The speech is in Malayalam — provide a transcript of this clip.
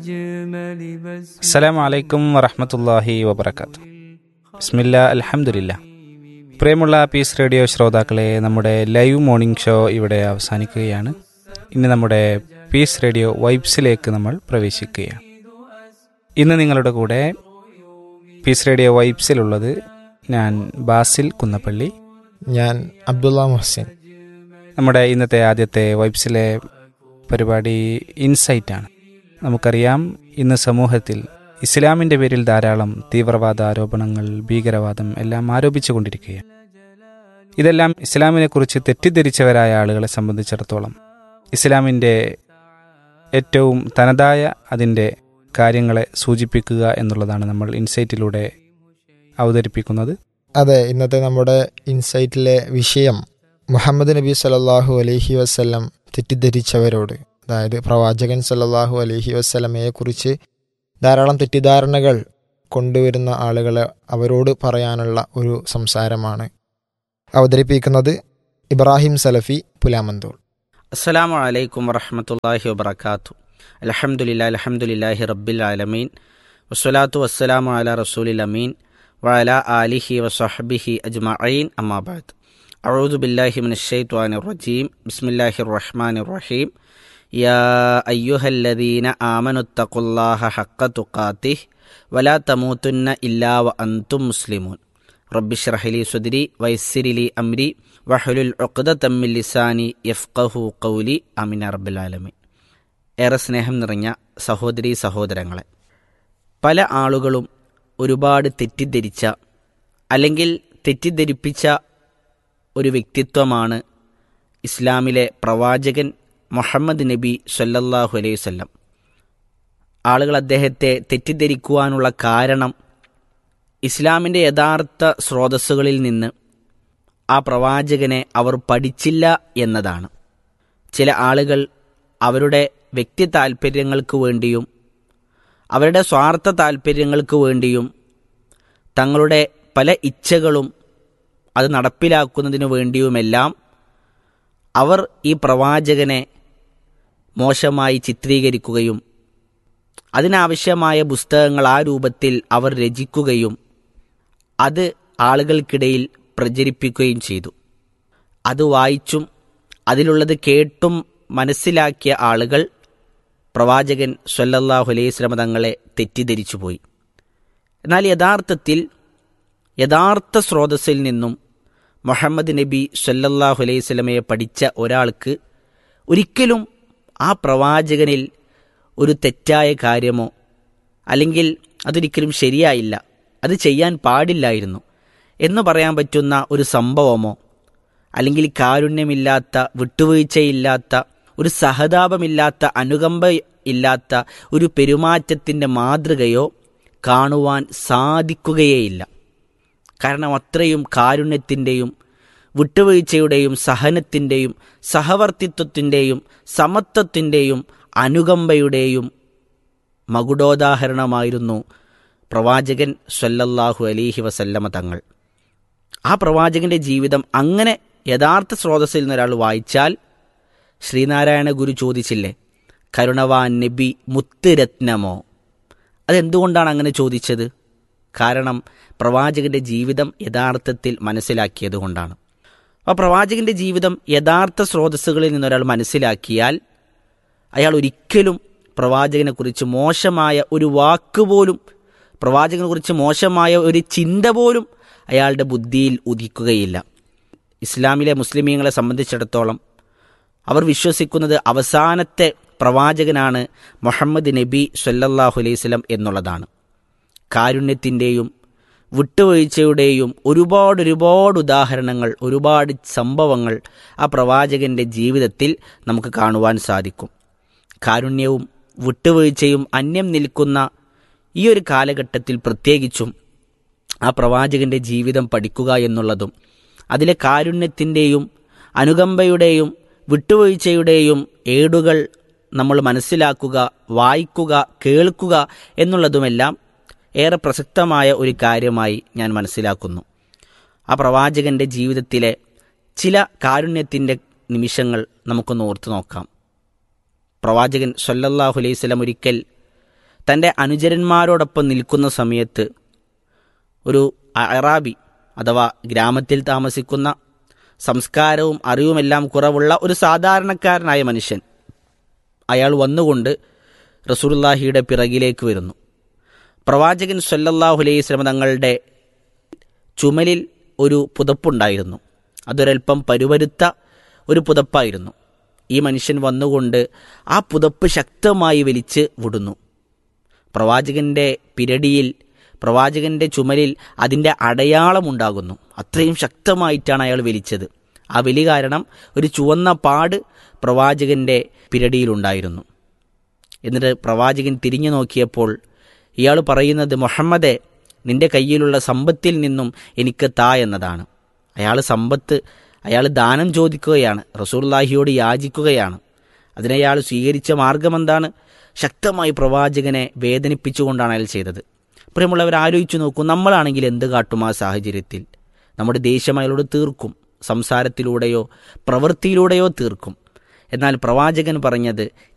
അസ്സലാമു അലൈക്കും വറഹമത്തല്ലാഹി വബർക്കാത്തു ബിസ്മില്ല അൽഹംദുലില്ല പ്രിയമുള്ള പീസ് റേഡിയോ ശ്രോതാക്കളെ നമ്മുടെ ലൈവ് മോർണിംഗ് ഷോ ഇവിടെ അവസാനിക്കുകയാണ് ഇനി നമ്മുടെ പീസ് റേഡിയോ വൈബ്സിലേക്ക് നമ്മൾ പ്രവേശിക്കുകയാണ് ഇന്ന് നിങ്ങളുടെ കൂടെ പീസ് റേഡിയോ വൈബ്സിലുള്ളത് ഞാൻ ബാസിൽ കുന്നപ്പള്ളി ഞാൻ അബ്ദുള്ള മുഹസിൻ നമ്മുടെ ഇന്നത്തെ ആദ്യത്തെ വൈബ്സിലെ പരിപാടി ഇൻസൈറ്റ് ആണ് നമുക്കറിയാം ഇന്ന് സമൂഹത്തിൽ ഇസ്ലാമിൻ്റെ പേരിൽ ധാരാളം തീവ്രവാദ ആരോപണങ്ങൾ ഭീകരവാദം എല്ലാം ആരോപിച്ചുകൊണ്ടിരിക്കുകയാണ് ഇതെല്ലാം ഇസ്ലാമിനെക്കുറിച്ച് തെറ്റിദ്ധരിച്ചവരായ ആളുകളെ സംബന്ധിച്ചിടത്തോളം ഇസ്ലാമിൻ്റെ ഏറ്റവും തനതായ അതിൻ്റെ കാര്യങ്ങളെ സൂചിപ്പിക്കുക എന്നുള്ളതാണ് നമ്മൾ ഇൻസൈറ്റിലൂടെ അവതരിപ്പിക്കുന്നത് അതെ ഇന്നത്തെ നമ്മുടെ ഇൻസൈറ്റിലെ വിഷയം മുഹമ്മദ് നബി സല്ലല്ലാഹു അലൈഹി വസ്ലം തെറ്റിദ്ധരിച്ചവരോട് അതായത് പ്രവാചകൻ സല്ലല്ലാഹു അലൈഹി വസ്ലമയെ കുറിച്ച് ധാരാളം തെറ്റിദ്ധാരണകൾ കൊണ്ടുവരുന്ന ആളുകളെ അവരോട് പറയാനുള്ള ഒരു സംസാരമാണ് അവതരിപ്പിക്കുന്നത് ഇബ്രാഹിം സലഫി പുലാമന്തോൾ അസ്സലാമു അലൈക്കും വറഹമത്തല്ലാഹി വബർക്കാത്തു അലഹമുല്ല അലഹമുല്ലാഹി റബ്ബിൽ ആലമീൻ വസ്സലാത്തു വസ്സലാമു അല റസൂലിൽ അമീൻ വഅല ആലിഹി വസഹബിഹി അജ്മഈൻ അമ്മാബാദ് അഊദു ബില്ലാഹി മിനശ്ശൈത്വാനിർ റജീം ബിസ്മില്ലാഹിർ റഹ്മാനിർ റഹീം യാ അയ്യുഹല്ലദീന ആമനുത്തഖുല്ലാഹ ഹഖ തുഖാതിഹ് വലാ തമൂതുന്ന ഇല്ലാ വ അൻതും മുസ്ലിമൂൻ റബ്ബിഷ്റഹ്ലി സുദ്രി വൈസ്സിരിലി അംരി വഹലുൽ ഉഖ്ദതം മിൻ ലിസാനി യഫ്ഖഹു ഖൗലി അമിന റബ്ബിൽ ആലമീൻ ഏറെ സ്നേഹം നിറഞ്ഞ സഹോദരീ സഹോദരങ്ങളെ പല ആളുകളും ഒരുപാട് തെറ്റിദ്ധരിച്ച അല്ലെങ്കിൽ തെറ്റിദ്ധരിപ്പിച്ച ഒരു വ്യക്തിത്വമാണ് ഇസ്ലാമിലെ പ്രവാചകൻ മുഹമ്മദ് നബി സല്ലല്ലാഹു അലൈഹി വസല്ലം ആളുകൾ അദ്ദേഹത്തെ തെറ്റിദ്ധരിക്കുവാനുള്ള കാരണം ഇസ്ലാമിൻ്റെ യഥാർത്ഥ സ്രോതസ്സുകളിൽ നിന്ന് ആ പ്രവാചകനെ അവർ പഠിച്ചില്ല എന്നതാണ് ചില ആളുകൾ അവരുടെ വ്യക്തി താൽപ്പര്യങ്ങൾക്ക് വേണ്ടിയും അവരുടെ സ്വാർത്ഥ താൽപ്പര്യങ്ങൾക്ക് വേണ്ടിയും തങ്ങളുടെ പല ഇച്ഛകളും അത് നടപ്പിലാക്കുന്നതിനു വേണ്ടിയുമെല്ലാം അവർ ഈ പ്രവാചകനെ മോശമായി ചിത്രീകരിക്കുകയും അതിനാവശ്യമായ പുസ്തകങ്ങൾ ആ രൂപത്തിൽ അവർ രചിക്കുകയും അത് ആളുകൾക്കിടയിൽ പ്രചരിപ്പിക്കുകയും ചെയ്തു അത് വായിച്ചും അതിലുള്ളത് കേട്ടും മനസ്സിലാക്കിയ ആളുകൾ പ്രവാചകൻ സല്ലല്ലാഹു അലൈഹി സ്വലമ തങ്ങളെ തെറ്റിദ്ധരിച്ചു പോയി എന്നാൽ യഥാർത്ഥത്തിൽ യഥാർത്ഥ സ്രോതസ്സിൽ നിന്നും മുഹമ്മദ് നബി സല്ലല്ലാഹു അലൈഹി സ്വലമയെ പഠിച്ച ഒരാൾക്ക് ഒരിക്കലും ആ പ്രവാചകനിൽ ഒരു തെറ്റായ കാര്യമോ അല്ലെങ്കിൽ അതൊരിക്കലും ശരിയായില്ല അത് ചെയ്യാൻ പാടില്ലായിരുന്നു എന്ന് പറയാൻ പറ്റുന്ന ഒരു സംഭവമോ അല്ലെങ്കിൽ കാരുണ്യമില്ലാത്ത വിട്ടുവീഴ്ചയില്ലാത്ത ഒരു സഹതാപമില്ലാത്ത അനുകമ്പ ഇല്ലാത്ത ഒരു പെരുമാറ്റത്തിൻ്റെ മാതൃകയോ കാണുവാൻ സാധിക്കുകയേയില്ല കാരണം അത്രയും കാരുണ്യത്തിൻ്റെയും വിട്ടുവീഴ്ചയുടെയും സഹനത്തിൻ്റെയും സഹവർത്തിത്വത്തിൻ്റെയും സമത്വത്തിൻ്റെയും അനുകമ്പയുടെയും മകുടോദാഹരണമായിരുന്നു പ്രവാചകൻ സല്ലല്ലാഹു അലീഹി വസല്ലമ തങ്ങൾ ആ പ്രവാചകന്റെ ജീവിതം അങ്ങനെ യഥാർത്ഥ സ്രോതസ്സിൽ നിന്നൊരാൾ വായിച്ചാൽ ശ്രീനാരായണ ഗുരു ചോദിച്ചില്ലേ കരുണവാൻ നബി മുത്തുരത്നമോ അതെന്തുകൊണ്ടാണ് അങ്ങനെ ചോദിച്ചത് കാരണം പ്രവാചകന്റെ ജീവിതം യഥാർത്ഥത്തിൽ മനസ്സിലാക്കിയത് കൊണ്ടാണ് ആ പ്രവാചകന്റെ ജീവിതം യഥാർത്ഥ സ്രോതസ്സുകളിൽ നിന്നൊരാൾ മനസ്സിലാക്കിയാൽ അയാൾ ഒരിക്കലും പ്രവാചകനെക്കുറിച്ച് മോശമായ ഒരു വാക്കുപോലും പ്രവാചകനെക്കുറിച്ച് മോശമായ ഒരു ചിന്ത പോലും അയാളുടെ ബുദ്ധിയിൽ ഉദിക്കുകയില്ല ഇസ്ലാമിലെ മുസ്ലിമീങ്ങളെ സംബന്ധിച്ചിടത്തോളം അവർ വിശ്വസിക്കുന്നത് അവസാനത്തെ പ്രവാചകനാണ് മുഹമ്മദ് നബി സല്ലല്ലാഹു അലൈഹി സ്വലം എന്നുള്ളതാണ് കാരുണ്യത്തിൻ്റെയും വിട്ടുവീഴ്ചയുടെയും ഒരുപാട് ഒരുപാട് ഉദാഹരണങ്ങൾ ഒരുപാട് സംഭവങ്ങൾ ആ പ്രവാചകന്റെ ജീവിതത്തിൽ നമുക്ക് കാണുവാൻ സാധിക്കും കാരുണ്യവും വിട്ടുവീഴ്ചയും അന്യം നിൽക്കുന്ന ഈ ഒരു കാലഘട്ടത്തിൽ പ്രത്യേകിച്ചും ആ പ്രവാചകന്റെ ജീവിതം പഠിക്കുക എന്നുള്ളതും അതിലെ കാരുണ്യത്തിൻ്റെയും അനുകമ്പയുടെയും വിട്ടുവീഴ്ചയുടെയും ഏടുകൾ നമ്മൾ മനസ്സിലാക്കുക വായിക്കുക കേൾക്കുക എന്നുള്ളതുമെല്ലാം ഏറെ പ്രസക്തമായ ഒരു കാര്യമായി ഞാൻ മനസ്സിലാക്കുന്നു ആ പ്രവാചകന്റെ ജീവിതത്തിലെ ചില കാരുണ്യത്തിൻ്റെ നിമിഷങ്ങൾ നമുക്കൊന്ന് ഓർത്തു നോക്കാം പ്രവാചകൻ സല്ലല്ലാഹു അലൈഹി സ്വലം ഒരിക്കൽ തൻ്റെ അനുചരന്മാരോടൊപ്പം നിൽക്കുന്ന സമയത്ത് ഒരു അറാബി അഥവാ ഗ്രാമത്തിൽ താമസിക്കുന്ന സംസ്കാരവും അറിവുമെല്ലാം കുറവുള്ള ഒരു സാധാരണക്കാരനായ മനുഷ്യൻ അയാൾ വന്നുകൊണ്ട് റസൂലുള്ളാഹിയുടെ പിറകിലേക്ക് വരുന്നു പ്രവാചകൻ സല്ലല്ലാഹു അലൈഹി സ്വലം തങ്ങളുടെ ചുമലിൽ ഒരു പുതപ്പുണ്ടായിരുന്നു അതൊരൽപ്പം പരുവരുത്ത ഒരു പുതപ്പായിരുന്നു ഈ മനുഷ്യൻ വന്നുകൊണ്ട് ആ പുതപ്പ് ശക്തമായി വലിച്ച് വിടുന്നു പ്രവാചകന്റെ പിരടിയിൽ പ്രവാചകന്റെ ചുമലിൽ അതിൻ്റെ അടയാളമുണ്ടാകുന്നു അത്രയും ശക്തമായിട്ടാണ് അയാൾ വലിച്ചത് ആ വലി കാരണം ഒരു ചുവന്ന പാട് പ്രവാചകന്റെ പിരടിയിലുണ്ടായിരുന്നു എന്നിട്ട് പ്രവാചകൻ തിരിഞ്ഞു നോക്കിയപ്പോൾ ഇയാൾ പറയുന്നത് മുഹമ്മദെ നിന്റെ കയ്യിലുള്ള സമ്പത്തിൽ നിന്നും എനിക്ക് താ എന്നതാണ് അയാൾ സമ്പത്ത് അയാൾ ദാനം ചോദിക്കുകയാണ് റസൂർലാഹിയോട് യാചിക്കുകയാണ് അതിനയാൾ സ്വീകരിച്ച മാർഗം എന്താണ് ശക്തമായി പ്രവാചകനെ വേദനിപ്പിച്ചുകൊണ്ടാണ് അയാൾ ചെയ്തത് പ്രിയമുള്ളവർ ആലോചിച്ചു നോക്കൂ നമ്മളാണെങ്കിൽ എന്ത് കാട്ടും ആ സാഹചര്യത്തിൽ നമ്മുടെ ദേഷ്യം അയാളോട് തീർക്കും സംസാരത്തിലൂടെയോ പ്രവൃത്തിയിലൂടെയോ തീർക്കും എന്നാൽ പ്രവാചകൻ പറഞ്ഞത്